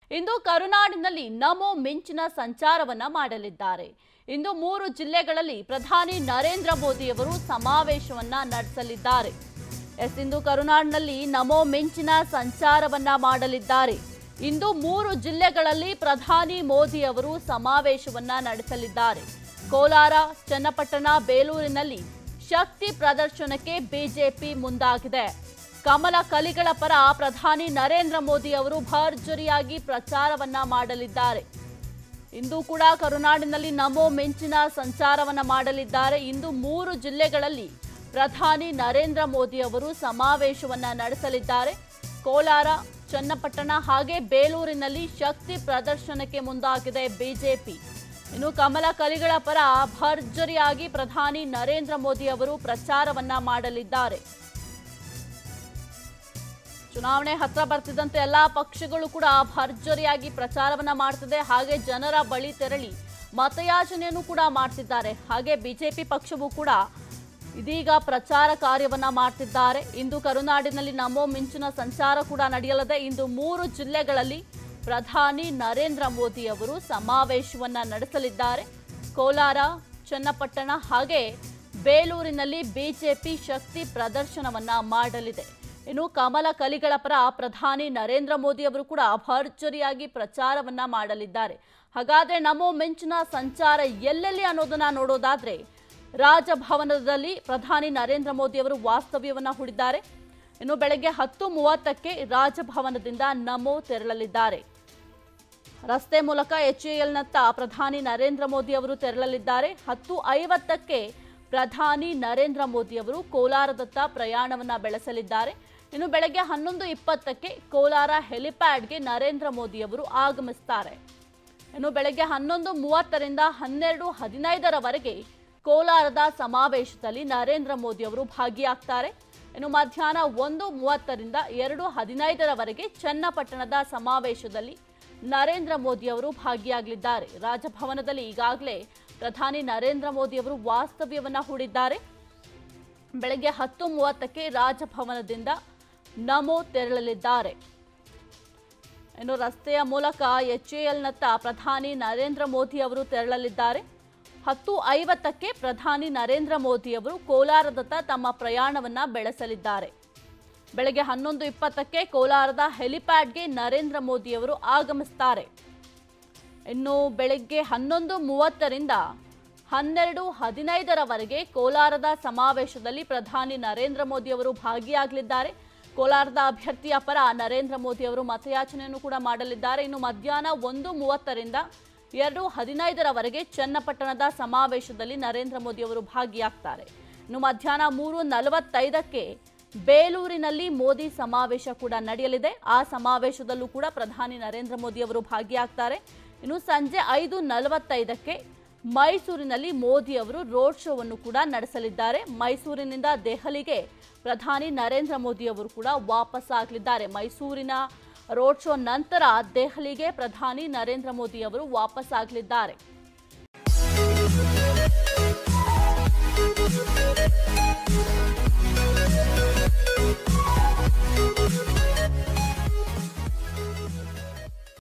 ಇಂದು ಕರುನಾಡಿನಲ್ಲಿ ನಮೋ ಮಿಂಚಿನ ಸಂಚಾರವನ್ನ ಮಾಡಲಿದ್ದಾರೆ ಇಂದು ಮೂರು ಜಿಲ್ಲೆಗಳಲ್ಲಿ ಪ್ರಧಾನಿ ನರೇಂದ್ರ ಮೋದಿಯವರು ಸಮಾವೇಶವನ್ನ ನಡೆಸಲಿದ್ದಾರೆ ಎಸ್ ಇಂದು ಕರುನಾಡಿನಲ್ಲಿ ನಮೋ ಮಿಂಚಿನ ಸಂಚಾರವನ್ನ ಮಾಡಲಿದ್ದಾರೆ ಇಂದು ಮೂರು ಜಿಲ್ಲೆಗಳಲ್ಲಿ ಪ್ರಧಾನಿ ಮೋದಿ ಅವರು ಸಮಾವೇಶವನ್ನ ನಡೆಸಲಿದ್ದಾರೆ ಕೋಲಾರ ಚನ್ನಪಟ್ಟಣ ಬೇಲೂರಿನಲ್ಲಿ ಶಕ್ತಿ ಪ್ರದರ್ಶನಕ್ಕೆ ಬಿಜೆಪಿ ಮುಂದಾಗಿದೆ ಕಮಲ ಕಲಿಗಳ ಪರ ಪ್ರಧಾನಿ ನರೇಂದ್ರ ಮೋದಿ ಅವರು ಭರ್ಜರಿಯಾಗಿ ಪ್ರಚಾರವನ್ನ ಮಾಡಲಿದ್ದಾರೆ ಇಂದು ಕೂಡ ಕರುನಾಡಿನಲ್ಲಿ ನಮೋ ಮಿಂಚಿನ ಸಂಚಾರವನ್ನ ಮಾಡಲಿದ್ದಾರೆ ಇಂದು ಮೂರು ಜಿಲ್ಲೆಗಳಲ್ಲಿ ಪ್ರಧಾನಿ ನರೇಂದ್ರ ಮೋದಿ ಅವರು ಸಮಾವೇಶವನ್ನ ನಡೆಸಲಿದ್ದಾರೆ ಕೋಲಾರ ಚನ್ನಪಟ್ಟಣ ಹಾಗೆ ಬೇಲೂರಿನಲ್ಲಿ ಶಕ್ತಿ ಪ್ರದರ್ಶನಕ್ಕೆ ಮುಂದಾಗಿದೆ ಬಿಜೆಪಿ ಇನ್ನು ಕಮಲ ಕಲಿಗಳ ಪರ ಭರ್ಜರಿಯಾಗಿ ಪ್ರಧಾನಿ ನರೇಂದ್ರ ಮೋದಿ ಅವರು ಪ್ರಚಾರವನ್ನ ಮಾಡಲಿದ್ದಾರೆ ಚುನಾವಣೆ ಹತ್ರ ಬರ್ತಿದ್ದಂತೆ ಎಲ್ಲಾ ಪಕ್ಷಗಳು ಕೂಡ ಭರ್ಜರಿಯಾಗಿ ಪ್ರಚಾರವನ್ನ ಮಾಡ್ತಿದೆ ಹಾಗೆ ಜನರ ಬಳಿ ತೆರಳಿ ಮತಯಾಚನೆಯನ್ನು ಕೂಡ ಮಾಡ್ತಿದ್ದಾರೆ ಹಾಗೆ ಬಿಜೆಪಿ ಪಕ್ಷವು ಕೂಡ ಇದೀಗ ಪ್ರಚಾರ ಕಾರ್ಯವನ್ನ ಮಾಡ್ತಿದ್ದಾರೆ ಇಂದು ಕರುನಾಡಿನಲ್ಲಿ ನಮೋ ಮಿಂಚಿನ ಸಂಚಾರ ಕೂಡ ನಡೆಯಲಿದೆ ಇಂದು ಮೂರು ಜಿಲ್ಲೆಗಳಲ್ಲಿ ಪ್ರಧಾನಿ ನರೇಂದ್ರ ಮೋದಿ ಅವರು ಸಮಾವೇಶವನ್ನ ನಡೆಸಲಿದ್ದಾರೆ ಕೋಲಾರ ಚನ್ನಪಟ್ಟಣ ಹಾಗೆ ಬೇಲೂರಿನಲ್ಲಿ ಬಿಜೆಪಿ ಶಕ್ತಿ ಪ್ರದರ್ಶನವನ್ನ ಮಾಡಲಿದೆ ಇನ್ನು ಕಮಲ ಕಲಿಗಳ ಪರ ಪ್ರಧಾನಿ ನರೇಂದ್ರ ಮೋದಿ ಅವರು ಕೂಡ ಭರ್ಜರಿಯಾಗಿ ಪ್ರಚಾರವನ್ನ ಮಾಡಲಿದ್ದಾರೆ ಹಾಗಾದ್ರೆ ನಮೋ ಮಿಂಚಿನ ಸಂಚಾರ ಎಲ್ಲೆಲ್ಲಿ ಅನ್ನೋದನ್ನ ನೋಡೋದಾದ್ರೆ ರಾಜಭವನದಲ್ಲಿ ಪ್ರಧಾನಿ ನರೇಂದ್ರ ಮೋದಿ ಅವರು ವಾಸ್ತವ್ಯವನ್ನ ಹೂಡಿದ್ದಾರೆ ಇನ್ನು ಬೆಳಗ್ಗೆ ಹತ್ತು ಮೂವತ್ತಕ್ಕೆ ರಾಜಭವನದಿಂದ ನಮೋ ತೆರಳಲಿದ್ದಾರೆ ರಸ್ತೆ ಮೂಲಕ ಎಚ್ಎಎಲ್ನತ್ತ ಪ್ರಧಾನಿ ನರೇಂದ್ರ ಮೋದಿ ಅವರು ತೆರಳಲಿದ್ದಾರೆ ಹತ್ತು ಐವತ್ತಕ್ಕೆ ಪ್ರಧಾನಿ ನರೇಂದ್ರ ಮೋದಿ ಅವರು ಕೋಲಾರದತ್ತ ಪ್ರಯಾಣವನ್ನ ಬೆಳೆಸಲಿದ್ದಾರೆ ಇನ್ನು ಬೆಳಗ್ಗೆ ಹನ್ನೊಂದು ಇಪ್ಪತ್ತಕ್ಕೆ ಕೋಲಾರ ಹೆಲಿಪ್ಯಾಡ್ಗೆ ನರೇಂದ್ರ ಮೋದಿ ಅವರು ಆಗಮಿಸ್ತಾರೆ ಇನ್ನು ಬೆಳಗ್ಗೆ ಹನ್ನೊಂದು ಮೂವತ್ತರಿಂದ ಹನ್ನೆರಡು ಹದಿನೈದರವರೆಗೆ ಕೋಲಾರದ ಸಮಾವೇಶದಲ್ಲಿ ನರೇಂದ್ರ ಮೋದಿ ಅವರು ಭಾಗಿಯಾಗ್ತಾರೆ ಇನ್ನು ಮಧ್ಯಾಹ್ನ ಒಂದು ಮೂವತ್ತರಿಂದ ಎರಡು ಹದಿನೈದರವರೆಗೆ ಚನ್ನಪಟ್ಟಣದ ಸಮಾವೇಶದಲ್ಲಿ ನರೇಂದ್ರ ಮೋದಿ ಅವರು ಭಾಗಿಯಾಗಲಿದ್ದಾರೆ ರಾಜಭವನದಲ್ಲಿ ಈಗಾಗಲೇ ಪ್ರಧಾನಿ ನರೇಂದ್ರ ಮೋದಿ ಅವರು ವಾಸ್ತವ್ಯವನ್ನ ಹೂಡಿದ್ದಾರೆ ಬೆಳಗ್ಗೆ ಹತ್ತು ಮೂವತ್ತಕ್ಕೆ ರಾಜಭವನದಿಂದ ನಮೋ ತೆರಳಲಿದ್ದಾರೆ ಇನ್ನು ರಸ್ತೆಯ ಮೂಲಕ ಎಚ್ಎಎಲ್ನತ್ತ ಪ್ರಧಾನಿ ನರೇಂದ್ರ ಮೋದಿ ಅವರು ತೆರಳಲಿದ್ದಾರೆ ಹತ್ತು ಐವತ್ತಕ್ಕೆ ಪ್ರಧಾನಿ ನರೇಂದ್ರ ಮೋದಿ ಅವರು ಕೋಲಾರದತ್ತ ತಮ್ಮ ಪ್ರಯಾಣವನ್ನ ಬೆಳೆಸಲಿದ್ದಾರೆ ಬೆಳಗ್ಗೆ ಹನ್ನೊಂದು ಇಪ್ಪತ್ತಕ್ಕೆ ಕೋಲಾರದ ಹೆಲಿಪ್ಯಾಡ್ಗೆ ನರೇಂದ್ರ ಮೋದಿ ಅವರು ಆಗಮಿಸ್ತಾರೆ ಇನ್ನು ಬೆಳಗ್ಗೆ ಹನ್ನೊಂದು ಮೂವತ್ತರಿಂದ ಹನ್ನೆರಡು ಹದಿನೈದರವರೆಗೆ ಕೋಲಾರದ ಸಮಾವೇಶದಲ್ಲಿ ಪ್ರಧಾನಿ ನರೇಂದ್ರ ಮೋದಿ ಅವರು ಭಾಗಿಯಾಗಲಿದ್ದಾರೆ ಕೋಲಾರದ ಅಭ್ಯರ್ಥಿಯ ಪರ ನರೇಂದ್ರ ಮೋದಿ ಅವರು ಮತಯಾಚನೆಯನ್ನು ಕೂಡ ಮಾಡಲಿದ್ದಾರೆ ಇನ್ನು ಮಧ್ಯಾಹ್ನ ಒಂದು ಮೂವತ್ತರಿಂದ ಎರಡು ಹದಿನೈದರವರೆಗೆ ಚನ್ನಪಟ್ಟಣದ ಸಮಾವೇಶದಲ್ಲಿ ನರೇಂದ್ರ ಮೋದಿ ಅವರು ಭಾಗಿಯಾಗ್ತಾರೆ ಇನ್ನು ಮಧ್ಯಾಹ್ನ ಮೂರು ನಲವತ್ತೈದಕ್ಕೆ ಬೇಲೂರಿನಲ್ಲಿ ಮೋದಿ ಸಮಾವೇಶ ಕೂಡ ನಡೆಯಲಿದೆ ಆ ಸಮಾವೇಶದಲ್ಲೂ ಕೂಡ ಪ್ರಧಾನಿ ನರೇಂದ್ರ ಮೋದಿ ಅವರು ಭಾಗಿಯಾಗ್ತಾರೆ ಇನ್ನು ಸಂಜೆ ಐದು ನಲವತ್ತೈದಕ್ಕೆ ಮೈಸೂರಿನಲ್ಲಿ ಮೋದಿ ಅವರು ರೋಡ್ ಶೋವನ್ನು ಕೂಡ ನಡೆಸಲಿದ್ದಾರೆ ಮೈಸೂರಿನಿಂದ ದೆಹಲಿಗೆ ಪ್ರಧಾನಿ ನರೇಂದ್ರ ಮೋದಿ ಅವರು ಕೂಡ ವಾಪಸ್ ಆಗಲಿದ್ದಾರೆ ಮೈಸೂರಿನ ರೋಡ್ ಶೋ ನಂತರ ದೆಹಲಿಗೆ ಪ್ರಧಾನಿ ನರೇಂದ್ರ ಮೋದಿ ಅವರು ವಾಪಸ್ ಆಗಲಿದ್ದಾರೆ